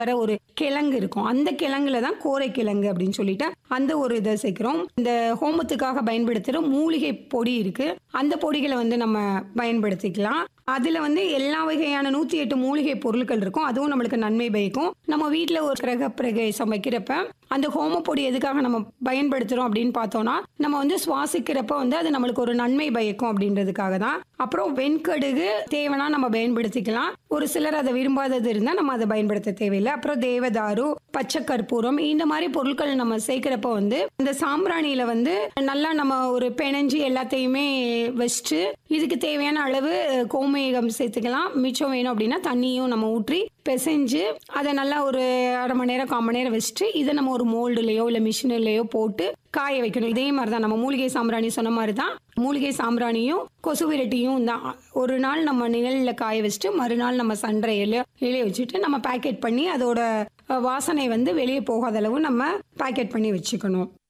வர ஒரு கிழங்கு இருக்கும் அந்த கிழங்குல தான் கோரை கிழங்கு அப்படின்னு சொல்லிட்டு அந்த ஒரு இதை சேர்க்கிறோம் இந்த ஹோமத்துக்காக பயன்படுத்துகிற மூலிகை பொடி இருக்கு அந்த பொடிகளை வந்து நம்ம பயன்படுத்திக்கலாம் அதுல வந்து எல்லா வகையான நூத்தி எட்டு மூலிகை பொருட்கள் இருக்கும் அதுவும் நம்மளுக்கு நன்மை பயக்கும் நம்ம வீட்டில் ஒரு கிரக பிரவேசம் வைக்கிறப்ப அந்த ஹோம பொடி எதுக்காக நம்ம பயன்படுத்துறோம் அப்படின்னு பார்த்தோம்னா நம்ம வந்து சுவாசிக்கிறப்ப வந்து அது நம்மளுக்கு ஒரு நன்மை பயக்கும் அப்படின்றதுக்காக தான் அப்புறம் வெண்கடுகு தேவைன்னா நம்ம பயன்படுத்திக்கலாம் ஒரு சிலர் அதை விரும்பாதது இருந்தால் நம்ம அதை பயன்படுத்த தேவையில்லை அப்புறம் தேவதாரு பச்சை கற்பூரம் இந்த மாதிரி பொருட்கள் நம்ம சேர்க்கிறப்ப வந்து இந்த சாம்பிராணியில வந்து நல்லா நம்ம ஒரு பிணைஞ்சு எல்லாத்தையுமே வச்சுட்டு இதுக்கு தேவையான அளவு கோமேகம் சேர்த்துக்கலாம் மிச்சம் வேணும் அப்படின்னா தண்ணியும் நம்ம ஊற்றி பிசைஞ்சு அதை நல்லா ஒரு அரை மணி நேரம் கால் மணி நேரம் வச்சுட்டு இதை நம்ம ஒரு மோல்டுலேயோ இல்லை மிஷினிலேயோ போட்டு காய வைக்கணும் இதே மாதிரி தான் நம்ம மூலிகை சாம்பிராணி சொன்ன மாதிரி தான் மூலிகை சாம்பிராணியும் கொசு விரட்டியும் தான் ஒரு நாள் நம்ம நிழலில் காய வச்சுட்டு மறுநாள் நம்ம சன்றை இலைய இலைய வச்சுட்டு நம்ம பேக்கெட் பண்ணி அதோட அஹ், வாசனை வந்து வெளியே போகாத அளவு நம்ம பேக்கெட் பண்ணி வச்சுக்கணும்